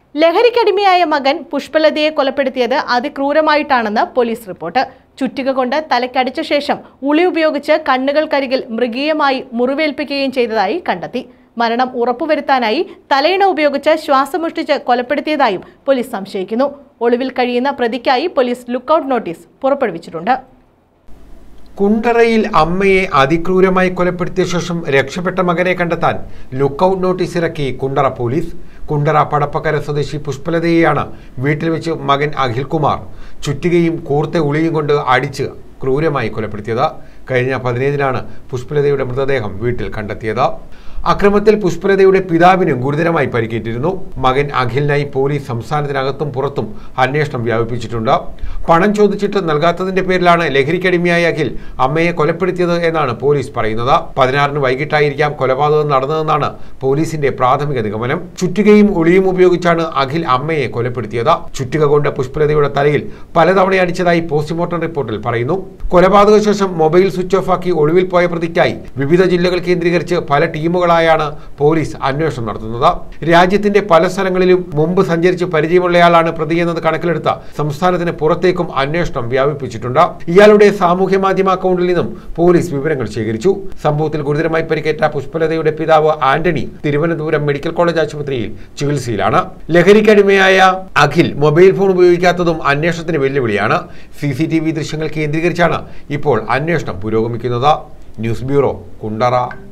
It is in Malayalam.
ലഹരിക്കടിമയായ മകൻ പുഷ്പലതയെ കൊലപ്പെടുത്തിയത് അതിക്രൂരമായിട്ടാണെന്ന് പോലീസ് റിപ്പോർട്ട് ചുറ്റിക കൊണ്ട് തലക്കടിച്ച ശേഷം ഉളി ഉപയോഗിച്ച് കണ്ണുകൾക്കരികിൽ മൃഗീയമായി മുറിവേൽപ്പിക്കുകയും ചെയ്തതായി കണ്ടെത്തി മരണം ഉറപ്പുവരുത്താനായി തലയിണ ഉപയോഗിച്ച് ശ്വാസമുഷ്ടിച്ച് കൊലപ്പെടുത്തിയതായും പോലീസ് സംശയിക്കുന്നു ഒളിവിൽ കഴിയുന്ന പ്രതിക്കായി പോലീസ് ലുക്കൌട്ട് നോട്ടീസ് പുറപ്പെടുവിച്ചിട്ടുണ്ട് കുണ്ടറയിൽ അമ്മയെ അതിക്രൂരമായി കൊലപ്പെടുത്തിയ ശേഷം രക്ഷപ്പെട്ട മകനെ കണ്ടെത്താൻ ലുക്കൌട്ട് നോട്ടീസ് ഇറക്കി കുണ്ടറ പോലീസ് കുണ്ടറ പടപ്പക്കര സ്വദേശി പുഷ്പലതയെയാണ് വീട്ടിൽ വെച്ച് മകൻ അഖിൽകുമാർ ചുറ്റികയും കൂർത്ത ഉളിയും കൊണ്ട് അടിച്ച് ക്രൂരമായി കൊലപ്പെടുത്തിയത് കഴിഞ്ഞ പതിനേഴിനാണ് പുഷ്പലതയുടെ മൃതദേഹം വീട്ടിൽ കണ്ടെത്തിയത് അക്രമത്തിൽ പുഷ്പലതയുടെ പിതാവിനും ഗുരുതരമായി പരിക്കേറ്റിരുന്നു മകൻ അഖിലിനായി പോലീസ് സംസ്ഥാനത്തിനകത്തും പുറത്തും അന്വേഷണം വ്യാപിപ്പിച്ചിട്ടുണ്ട് പണം ചോദിച്ചിട്ട് നൽകാത്തതിന്റെ പേരിലാണ് ലഹരിക്കടിമയായ അഖിൽ അമ്മയെ കൊലപ്പെടുത്തിയത് എന്നാണ് പോലീസ് പറയുന്നത് പതിനാറിന് വൈകിട്ടായിരിക്കാം കൊലപാതകം നടന്നതെന്നാണ് പോലീസിന്റെ പ്രാഥമിക നിഗമനം ചുറ്റികയും ഒളിയും ഉപയോഗിച്ചാണ് അഖിൽ അമ്മയെ കൊലപ്പെടുത്തിയത് ചുറ്റിക കൊണ്ട് പുഷ്പലതയുടെ തലയിൽ പലതവണ അടിച്ചതായി പോസ്റ്റ്മോർട്ടം റിപ്പോർട്ടിൽ പറയുന്നു കൊലപാതക ശേഷം മൊബൈൽ സ്വിച്ച് ഓഫ് ആക്കി ഒളിവിൽ പോയ പ്രതിക്കായി വിവിധ ജില്ലകൾ കേന്ദ്രീകരിച്ച് പല ടീമുകളായാണ് പോലീസ് അന്വേഷണം നടത്തുന്നത് രാജ്യത്തിന്റെ പല സ്ഥലങ്ങളിലും മുമ്പ് സഞ്ചരിച്ച് പരിചയമുള്ളയാളാണ് പ്രതി എന്നത് കണക്കിലെടുത്ത സംസ്ഥാനത്തിന് പുറത്തേക്കും അന്വേഷണം വ്യാപിപ്പിച്ചിട്ടുണ്ട് ഇയാളുടെ സാമൂഹ്യ മാധ്യമ അക്കൗണ്ടിൽ നിന്നും പോലീസ് വിവരങ്ങൾ ശേഖരിച്ചു സംഭവത്തിൽ ഗുരുതരമായി പരിക്കേറ്റ പുഷ്പലതയുടെ പിതാവ് ആന്റണി തിരുവനന്തപുരം മെഡിക്കൽ കോളേജ് ആശുപത്രിയിൽ ചികിത്സയിലാണ് ലഹരിക്കടിമയായ അഖിൽ മൊബൈൽ ഫോൺ ഉപയോഗിക്കാത്തതും അന്വേഷണത്തിന് വെല്ലുവിളിയാണ് സി സി ടി വി ദൃശ്യങ്ങൾ കേന്ദ്രീകരിച്ചാണ് ഇപ്പോൾ അന്വേഷണം പുരോഗമിക്കുന്നത് ന്യൂസ് ബ്യൂറോ കുണ്ടറ